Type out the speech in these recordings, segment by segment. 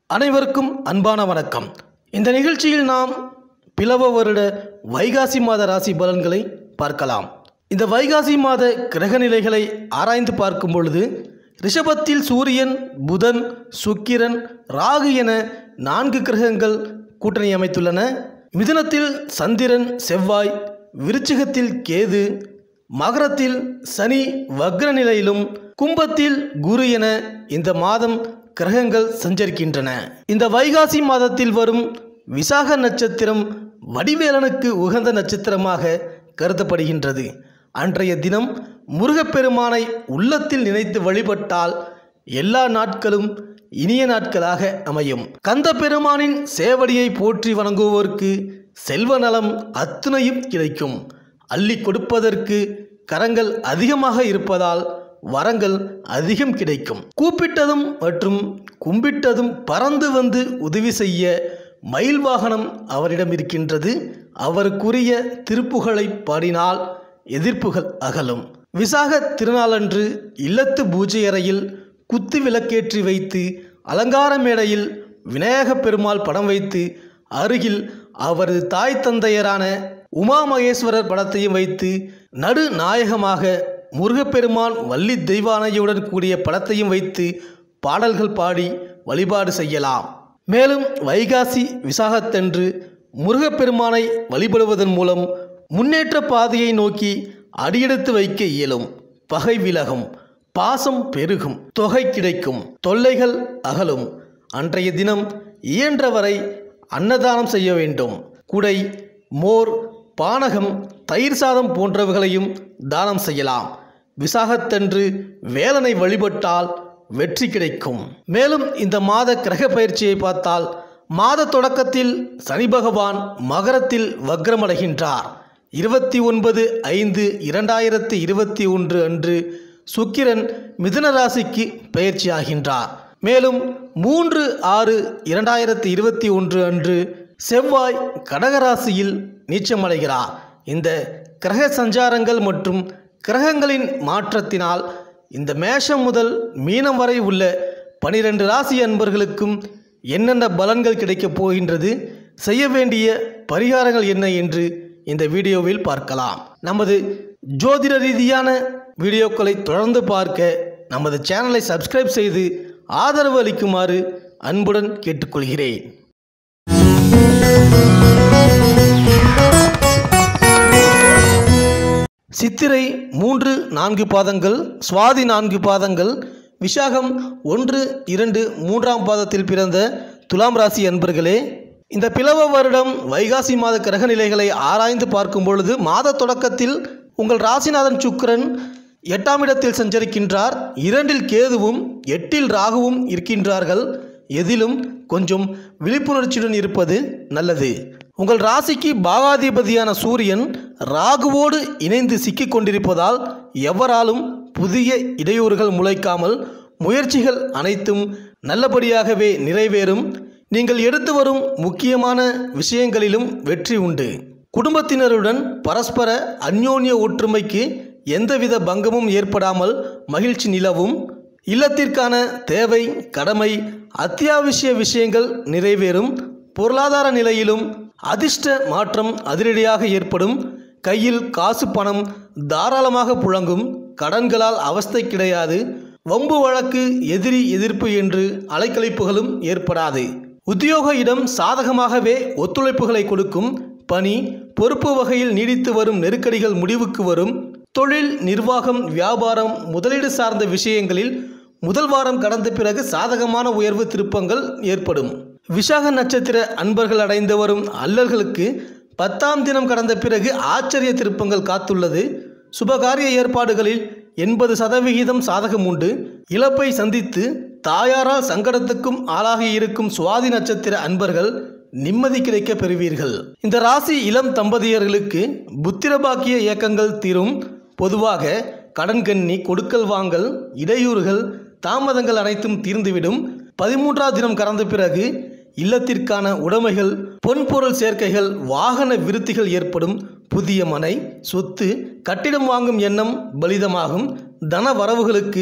அனைவருக்கும் அன்பான வணக்கம் இந்த நிகழ்ச்சியில் நாம் பிளவ வருட வைகாசி மாத ராசி பலன்களை பார்க்கலாம் இந்த வைகாசி மாத கிரக நிலைகளை ஆராய்ந்து பார்க்கும் பொழுது ரிஷபத்தில் சூரியன் புதன் சுக்கிரன் ராகு என நான்கு கிரகங்கள் கூட்டணி அமைத்துள்ளன மிதுனத்தில் சந்திரன் செவ்வாய் விருச்சிகத்தில் கேது மகரத்தில் சனி வக்ர நிலையிலும் கும்பத்தில் குரு என இந்த மாதம் கிரகங்கள் சஞ்சரிக்கின்றன இந்த வைகாசி மாதத்தில் வரும் விசாக நட்சத்திரம் வடிவேலனுக்கு உகந்த நட்சத்திரமாக கருதப்படுகின்றது அன்றைய தினம் முருகப்பெருமானை உள்ளத்தில் நினைத்து வழிபட்டால் எல்லா நாட்களும் இனிய நாட்களாக அமையும் கந்த பெருமானின் சேவடியை போற்றி வணங்குவோருக்கு செல்வ நலம் அத்துணையும் கிடைக்கும் அள்ளி கொடுப்பதற்கு கரங்கள் அதிகமாக இருப்பதால் வரங்கள் அதிகம் கிடைக்கும் கூப்பிட்டதும் மற்றும் கும்பிட்டதும் பறந்து வந்து உதவி செய்ய மயில் வாகனம் அவரிடம் இருக்கின்றது அவருக்குரிய திருப்புகளை பாடினால் எதிர்ப்புகள் அகலும் விசாக திருநாளன்று இல்லத்து பூஜை அறையில் குத்து விளக்கேற்றி வைத்து அலங்கார மேடையில் விநாயகப் பெருமாள் படம் வைத்து அருகில் அவரது தாய் தந்தையரான உமா மகேஸ்வரர் படத்தையும் வைத்து நடு நாயகமாக முருகப்பெருமான் வள்ளி தெய்வானையுடன் கூடிய படத்தையும் வைத்து பாடல்கள் பாடி வழிபாடு செய்யலாம் மேலும் வைகாசி விசாகத்தன்று முருகப்பெருமானை வழிபடுவதன் மூலம் முன்னேற்ற பாதையை நோக்கி அடியெடுத்து வைக்க இயலும் பகை விலகும் பாசம் பெருகும் தொகை கிடைக்கும் தொல்லைகள் அகலும் அன்றைய தினம் இயன்றவரை அன்னதானம் செய்ய வேண்டும் குடை மோர் பானகம் தயிர் சாதம் போன்றவைகளையும் தானம் செய்யலாம் விசாகத்தன்று வேலனை வழிபட்டால் வெற்றி கிடைக்கும் மேலும் இந்த மாத கிரக பயிற்சியை பார்த்தால் மாத தொடக்கத்தில் சனி பகவான் மகரத்தில் வக்ரமடைகின்றார் இருபத்தி ஒன்பது ஐந்து இரண்டாயிரத்தி இருபத்தி ஒன்று அன்று சுக்கிரன் மிதுன ராசிக்கு பயிற்சியாகின்றார் மேலும் மூன்று ஆறு இரண்டாயிரத்தி இருபத்தி ஒன்று அன்று செவ்வாய் கடகராசியில் நீச்சமடைகிறார் இந்த கிரக சஞ்சாரங்கள் மற்றும் கிரகங்களின் மாற்றத்தினால் இந்த மேஷம் முதல் மீனம் வரை உள்ள பனிரெண்டு ராசி அன்பர்களுக்கும் என்னென்ன பலன்கள் கிடைக்கப் போகின்றது செய்ய வேண்டிய பரிகாரங்கள் என்ன என்று இந்த வீடியோவில் பார்க்கலாம் நமது ஜோதிட ரீதியான வீடியோக்களை தொடர்ந்து பார்க்க நமது சேனலை சப்ஸ்கிரைப் செய்து ஆதரவு அளிக்குமாறு அன்புடன் கேட்டுக்கொள்கிறேன் சித்திரை மூன்று நான்கு பாதங்கள் சுவாதி நான்கு பாதங்கள் விஷாகம் ஒன்று இரண்டு மூன்றாம் பாதத்தில் பிறந்த துலாம் ராசி அன்பர்களே இந்த பிளவ வருடம் வைகாசி மாத கிரக நிலைகளை ஆராய்ந்து பார்க்கும் பொழுது மாத தொடக்கத்தில் உங்கள் ராசிநாதன் சுக்கிரன் எட்டாம் இடத்தில் சஞ்சரிக்கின்றார் இரண்டில் கேதுவும் எட்டில் ராகுவும் இருக்கின்றார்கள் எதிலும் கொஞ்சம் விழிப்புணர்ச்சியுடன் இருப்பது நல்லது உங்கள் ராசிக்கு பாகாதிபதியான சூரியன் ராகுவோடு இணைந்து சிக்கிக் கொண்டிருப்பதால் எவராலும் புதிய இடையூறுகள் முளைக்காமல் முயற்சிகள் அனைத்தும் நல்லபடியாகவே நிறைவேறும் நீங்கள் எடுத்து வரும் முக்கியமான விஷயங்களிலும் வெற்றி உண்டு குடும்பத்தினருடன் பரஸ்பர அந்யோன்ய ஒற்றுமைக்கு எந்தவித பங்கமும் ஏற்படாமல் மகிழ்ச்சி நிலவும் இல்லத்திற்கான தேவை கடமை அத்தியாவசிய விஷயங்கள் நிறைவேறும் பொருளாதார நிலையிலும் அதிர்ஷ்ட மாற்றம் அதிரடியாக ஏற்படும் கையில் காசு பணம் தாராளமாக புழங்கும் கடன்களால் அவஸ்தை கிடையாது வம்பு வழக்கு எதிரி எதிர்ப்பு என்று அலைக்கழிப்புகளும் ஏற்படாது உத்தியோக இடம் சாதகமாகவே ஒத்துழைப்புகளை கொடுக்கும் பணி பொறுப்பு வகையில் நீடித்து வரும் நெருக்கடிகள் முடிவுக்கு வரும் தொழில் நிர்வாகம் வியாபாரம் முதலீடு சார்ந்த விஷயங்களில் முதல் வாரம் கடந்த பிறகு சாதகமான உயர்வு திருப்பங்கள் ஏற்படும் விஷாக நட்சத்திர அன்பர்கள் அடைந்து வரும் அல்லல்களுக்கு பத்தாம் தினம் கடந்த பிறகு ஆச்சரிய திருப்பங்கள் காத்துள்ளது சுபகாரிய ஏற்பாடுகளில் எண்பது சதவிகிதம் சாதகம் உண்டு இழப்பை சந்தித்து தாயாரால் சங்கடத்துக்கும் ஆளாகி இருக்கும் சுவாதி நட்சத்திர அன்பர்கள் நிம்மதி கிடைக்க பெறுவீர்கள் இந்த ராசி இளம் தம்பதியர்களுக்கு புத்திரபாக்கிய இயக்கங்கள் தீரும் பொதுவாக கடன் கண்ணி கொடுக்கல் வாங்கல் இடையூறுகள் தாமதங்கள் அனைத்தும் தீர்ந்துவிடும் பதிமூன்றாம் தினம் கடந்த பிறகு இல்லத்திற்கான உடைமைகள் பொன்பொருள் சேர்க்கைகள் வாகன விருத்திகள் ஏற்படும் புதிய மனை சொத்து கட்டிடம் வாங்கும் எண்ணம் பலிதமாகும் தன வரவுகளுக்கு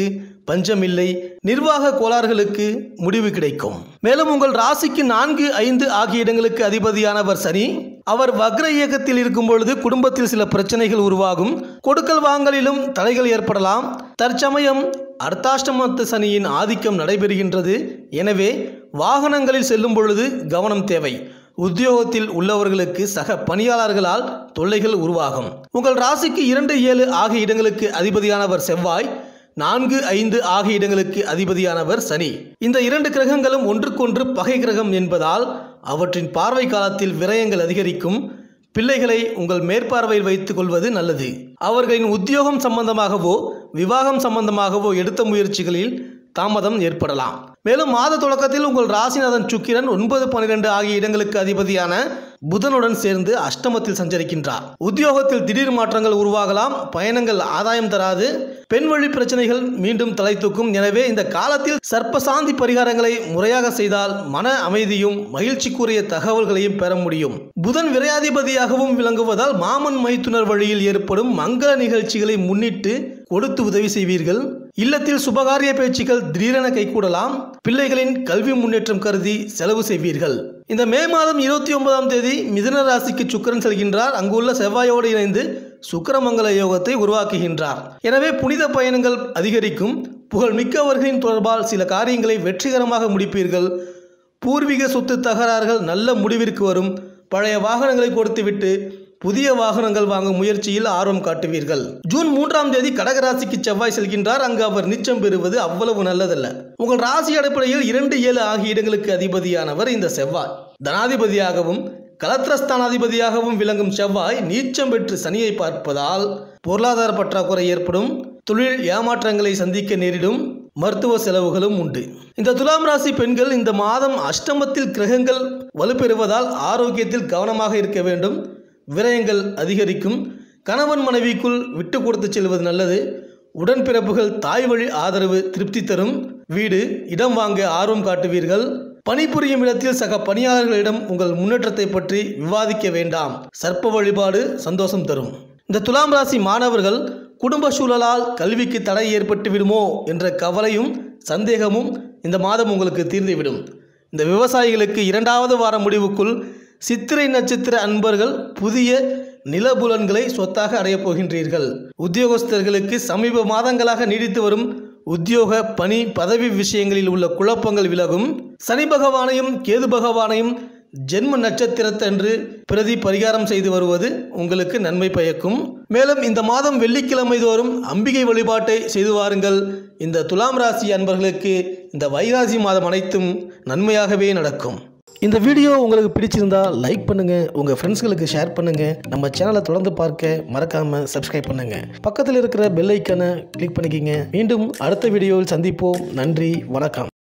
பஞ்சமில்லை நிர்வாக கோளாறுகளுக்கு முடிவு கிடைக்கும் மேலும் உங்கள் ராசிக்கு நான்கு ஐந்து ஆகிய இடங்களுக்கு அதிபதியானவர் சனி அவர் வக்ர இயக்கத்தில் இருக்கும் பொழுது குடும்பத்தில் சில பிரச்சனைகள் உருவாகும் கொடுக்கல் வாங்கலிலும் தடைகள் ஏற்படலாம் தற்சமயம் அர்த்தாஷ்டமத்து சனியின் ஆதிக்கம் நடைபெறுகின்றது எனவே வாகனங்களில் செல்லும் பொழுது கவனம் தேவை உத்தியோகத்தில் உள்ளவர்களுக்கு சக பணியாளர்களால் தொல்லைகள் உருவாகும் உங்கள் ராசிக்கு இரண்டு ஏழு ஆகிய இடங்களுக்கு அதிபதியானவர் செவ்வாய் நான்கு ஐந்து ஆகிய இடங்களுக்கு அதிபதியானவர் சனி இந்த இரண்டு கிரகங்களும் ஒன்றுக்கொன்று பகை கிரகம் என்பதால் அவற்றின் பார்வை காலத்தில் விரயங்கள் அதிகரிக்கும் பிள்ளைகளை உங்கள் மேற்பார்வையில் வைத்துக் கொள்வது நல்லது அவர்களின் உத்தியோகம் சம்பந்தமாகவோ விவாகம் சம்பந்தமாகவோ எடுத்த முயற்சிகளில் தாமதம் ஏற்படலாம் மேலும் மாத தொடக்கத்தில் உங்கள் ராசிநாதன் சுக்கிரன் ஒன்பது பன்னிரெண்டு ஆகிய இடங்களுக்கு அதிபதியான புதனுடன் சேர்ந்து அஷ்டமத்தில் சஞ்சரிக்கின்றார் உத்தியோகத்தில் திடீர் மாற்றங்கள் உருவாகலாம் பயணங்கள் ஆதாயம் தராது பெண் வழி பிரச்சனைகள் மீண்டும் தலை தூக்கும் எனவே இந்த காலத்தில் சர்ப்பசாந்தி பரிகாரங்களை முறையாக செய்தால் மன அமைதியும் மகிழ்ச்சிக்குரிய தகவல்களையும் பெற முடியும் புதன் விரையாதிபதியாகவும் விளங்குவதால் மாமன் மைத்துனர் வழியில் ஏற்படும் மங்கள நிகழ்ச்சிகளை முன்னிட்டு கொடுத்து உதவி செய்வீர்கள் இல்லத்தில் சுபகாரிய பேச்சுக்கள் திடீரென கைகூடலாம் பிள்ளைகளின் கல்வி முன்னேற்றம் கருதி செலவு செய்வீர்கள் இந்த மே மாதம் இருபத்தி ஒன்பதாம் தேதி மிதுன ராசிக்கு சுக்கிரன் செல்கின்றார் அங்குள்ள செவ்வாயோடு இணைந்து சுக்கிரமங்கல யோகத்தை உருவாக்குகின்றார் எனவே புனித பயணங்கள் அதிகரிக்கும் புகழ் மிக்கவர்களின் தொடர்பால் சில காரியங்களை வெற்றிகரமாக முடிப்பீர்கள் பூர்வீக சொத்து தகராறுகள் நல்ல முடிவிற்கு வரும் பழைய வாகனங்களை கொடுத்துவிட்டு புதிய வாகனங்கள் வாங்கும் முயற்சியில் ஆர்வம் காட்டுவீர்கள் ஜூன் மூன்றாம் தேதி கடகராசிக்கு செவ்வாய் செல்கின்றார் அங்கு அவர் நிச்சம் பெறுவது அவ்வளவு நல்லதல்ல உங்கள் ராசி அடிப்படையில் இரண்டு ஏழு ஆகிய இடங்களுக்கு அதிபதியானவர் இந்த செவ்வாய் தனாதிபதியாகவும் கலத்திரஸ்தானாதிபதியாகவும் விளங்கும் செவ்வாய் நீச்சம் பெற்று சனியை பார்ப்பதால் பொருளாதார பற்றாக்குறை ஏற்படும் தொழில் ஏமாற்றங்களை சந்திக்க நேரிடும் மருத்துவ செலவுகளும் உண்டு இந்த துலாம் ராசி பெண்கள் இந்த மாதம் அஷ்டமத்தில் கிரகங்கள் வலுப்பெறுவதால் ஆரோக்கியத்தில் கவனமாக இருக்க வேண்டும் விரயங்கள் அதிகரிக்கும் கணவன் மனைவிக்குள் விட்டு கொடுத்து செல்வது நல்லது உடன்பிறப்புகள் தாய் வழி ஆதரவு திருப்தி தரும் வீடு இடம் வாங்க ஆர்வம் காட்டுவீர்கள் பணிபுரியும் இடத்தில் சக பணியாளர்களிடம் உங்கள் முன்னேற்றத்தை பற்றி விவாதிக்க வேண்டாம் சர்ப்ப வழிபாடு சந்தோஷம் தரும் இந்த துலாம் ராசி மாணவர்கள் குடும்ப சூழலால் கல்விக்கு தடை ஏற்பட்டு விடுமோ என்ற கவலையும் சந்தேகமும் இந்த மாதம் உங்களுக்கு தீர்ந்துவிடும் இந்த விவசாயிகளுக்கு இரண்டாவது வார முடிவுக்குள் சித்திரை நட்சத்திர அன்பர்கள் புதிய நிலபுலன்களை சொத்தாக அடையப் போகின்றீர்கள் உத்தியோகஸ்தர்களுக்கு சமீப மாதங்களாக நீடித்து வரும் உத்தியோக பணி பதவி விஷயங்களில் உள்ள குழப்பங்கள் விலகும் சனி பகவானையும் கேது பகவானையும் ஜென்ம நட்சத்திரத்தன்று பிரதி பரிகாரம் செய்து வருவது உங்களுக்கு நன்மை பயக்கும் மேலும் இந்த மாதம் வெள்ளிக்கிழமை தோறும் அம்பிகை வழிபாட்டை செய்து வாருங்கள் இந்த துலாம் ராசி அன்பர்களுக்கு இந்த வைகாசி மாதம் அனைத்தும் நன்மையாகவே நடக்கும் இந்த வீடியோ உங்களுக்கு பிடிச்சிருந்தா லைக் பண்ணுங்க உங்க ஃப்ரெண்ட்ஸ்களுக்கு ஷேர் பண்ணுங்க நம்ம சேனலை தொடர்ந்து பார்க்க மறக்காம சப்ஸ்கிரைப் பண்ணுங்க பக்கத்தில் இருக்கிற பெல் ஐக்கனை கிளிக் பண்ணிக்கிங்க மீண்டும் அடுத்த வீடியோவில் சந்திப்போம் நன்றி வணக்கம்